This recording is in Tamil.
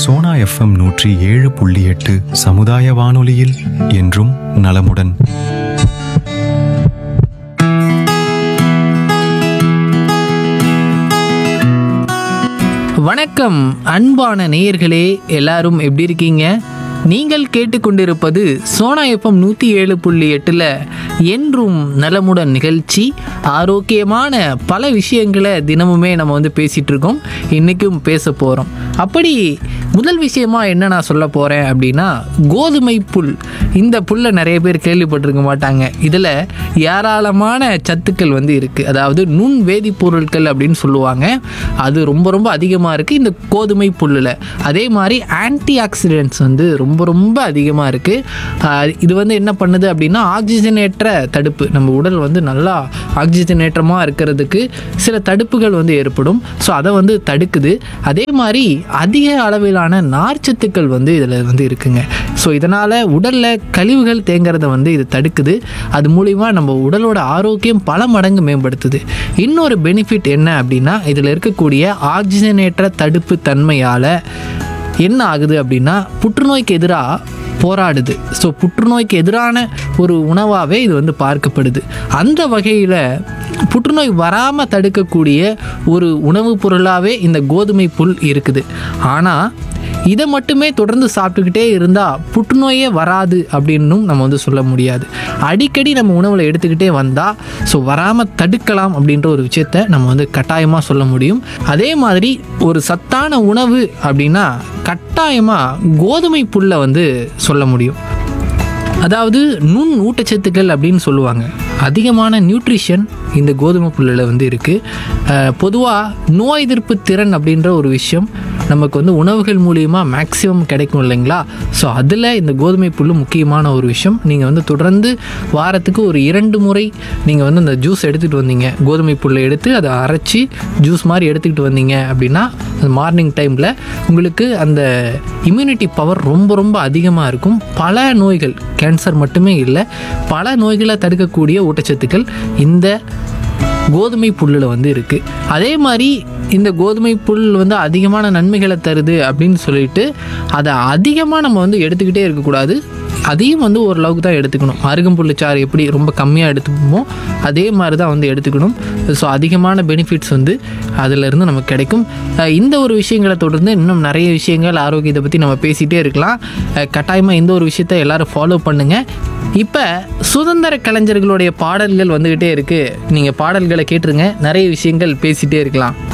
சோனா எஃப்எம் நூற்றி ஏழு புள்ளி எட்டு சமுதாய வானொலியில் என்றும் நலமுடன் வணக்கம் அன்பான நேயர்களே எல்லாரும் எப்படி இருக்கீங்க நீங்கள் கேட்டுக்கொண்டிருப்பது சோனா எஃப்எம் நூற்றி ஏழு புள்ளி எட்டில் என்றும் நலமுடன் நிகழ்ச்சி ஆரோக்கியமான பல விஷயங்களை தினமுமே நம்ம வந்து பேசிகிட்டு இருக்கோம் இன்றைக்கும் பேச போகிறோம் அப்படி முதல் விஷயமா என்ன நான் சொல்ல போகிறேன் அப்படின்னா கோதுமை புல் இந்த புல்லை நிறைய பேர் கேள்விப்பட்டிருக்க மாட்டாங்க இதில் ஏராளமான சத்துக்கள் வந்து இருக்குது அதாவது நுண் வேதிப்பொருட்கள் அப்படின்னு சொல்லுவாங்க அது ரொம்ப ரொம்ப அதிகமாக இருக்குது இந்த கோதுமை புல்லில் அதே மாதிரி ஆன்டி ஆக்சிடென்ட்ஸ் வந்து ரொம்ப ரொம்ப அதிகமாக இருக்குது இது வந்து என்ன பண்ணுது அப்படின்னா ஆக்சிஜனேற்ற தடுப்பு நம்ம உடல் வந்து நல்லா ஆக்சிஜனேற்றமாக இருக்கிறதுக்கு சில தடுப்புகள் வந்து ஏற்படும் ஸோ அதை வந்து தடுக்குது அதே மாதிரி அதிக அளவிலான நார்ச்சத்துக்கள் வந்து இதில் வந்து இருக்குங்க ஸோ இதனால் உடலில் கழிவுகள் தேங்குறத வந்து இது தடுக்குது அது மூலிமா நம்ம உடலோட ஆரோக்கியம் பல மடங்கு மேம்படுத்துது இன்னொரு பெனிஃபிட் என்ன அப்படின்னா இதில் இருக்கக்கூடிய ஆக்சிஜனேற்ற தடுப்பு தன்மையால் என்ன ஆகுது அப்படின்னா புற்றுநோய்க்கு எதிராக போராடுது ஸோ புற்றுநோய்க்கு எதிரான ஒரு உணவாகவே இது வந்து பார்க்கப்படுது அந்த வகையில் புற்றுநோய் வராமல் தடுக்கக்கூடிய ஒரு உணவுப் பொருளாகவே இந்த கோதுமை புல் இருக்குது ஆனால் இதை மட்டுமே தொடர்ந்து சாப்பிட்டுக்கிட்டே இருந்தால் புற்றுநோயே வராது அப்படின்னும் நம்ம வந்து சொல்ல முடியாது அடிக்கடி நம்ம உணவில் எடுத்துக்கிட்டே வந்தால் ஸோ வராமல் தடுக்கலாம் அப்படின்ற ஒரு விஷயத்த நம்ம வந்து கட்டாயமாக சொல்ல முடியும் அதே மாதிரி ஒரு சத்தான உணவு அப்படின்னா கட்டாயமாக கோதுமை புல்லை வந்து சொல்ல முடியும் அதாவது நுண் ஊட்டச்சத்துக்கள் அப்படின்னு சொல்லுவாங்க அதிகமான நியூட்ரிஷன் இந்த கோதுமை புல்லில் வந்து இருக்குது பொதுவாக நோய் எதிர்ப்பு திறன் அப்படின்ற ஒரு விஷயம் நமக்கு வந்து உணவுகள் மூலியமாக மேக்ஸிமம் கிடைக்கும் இல்லைங்களா ஸோ அதில் இந்த கோதுமை புல் முக்கியமான ஒரு விஷயம் நீங்கள் வந்து தொடர்ந்து வாரத்துக்கு ஒரு இரண்டு முறை நீங்கள் வந்து அந்த ஜூஸ் எடுத்துகிட்டு வந்தீங்க கோதுமை புல்லை எடுத்து அதை அரைச்சி ஜூஸ் மாதிரி எடுத்துக்கிட்டு வந்தீங்க அப்படின்னா அந்த மார்னிங் டைமில் உங்களுக்கு அந்த இம்யூனிட்டி பவர் ரொம்ப ரொம்ப அதிகமாக இருக்கும் பல நோய்கள் கேன்சர் மட்டுமே இல்லை பல நோய்களை தடுக்கக்கூடிய ஊட்டச்சத்துக்கள் இந்த கோதுமை புல்லில் வந்து இருக்குது அதே மாதிரி இந்த கோதுமை புல் வந்து அதிகமான நன்மைகளை தருது அப்படின்னு சொல்லிட்டு அதை அதிகமாக நம்ம வந்து எடுத்துக்கிட்டே இருக்கக்கூடாது அதையும் வந்து ஓரளவுக்கு தான் எடுத்துக்கணும் அருகம்புல் சாறு எப்படி ரொம்ப கம்மியாக எடுத்துப்போமோ அதே மாதிரி தான் வந்து எடுத்துக்கணும் ஸோ அதிகமான பெனிஃபிட்ஸ் வந்து அதிலிருந்து நமக்கு கிடைக்கும் அஹ் இந்த ஒரு விஷயங்களை தொடர்ந்து இன்னும் நிறைய விஷயங்கள் ஆரோக்கியத்தை பற்றி நம்ம பேசிகிட்டே இருக்கலாம் கட்டாயமாக இந்த ஒரு விஷயத்தை எல்லாரும் ஃபாலோ பண்ணுங்கள் இப்போ சுதந்திர கலைஞர்களுடைய பாடல்கள் வந்துக்கிட்டே இருக்குது நீங்கள் பாடல்களை கேட்டுருங்க நிறைய விஷயங்கள் பேசிகிட்டே இருக்கலாம்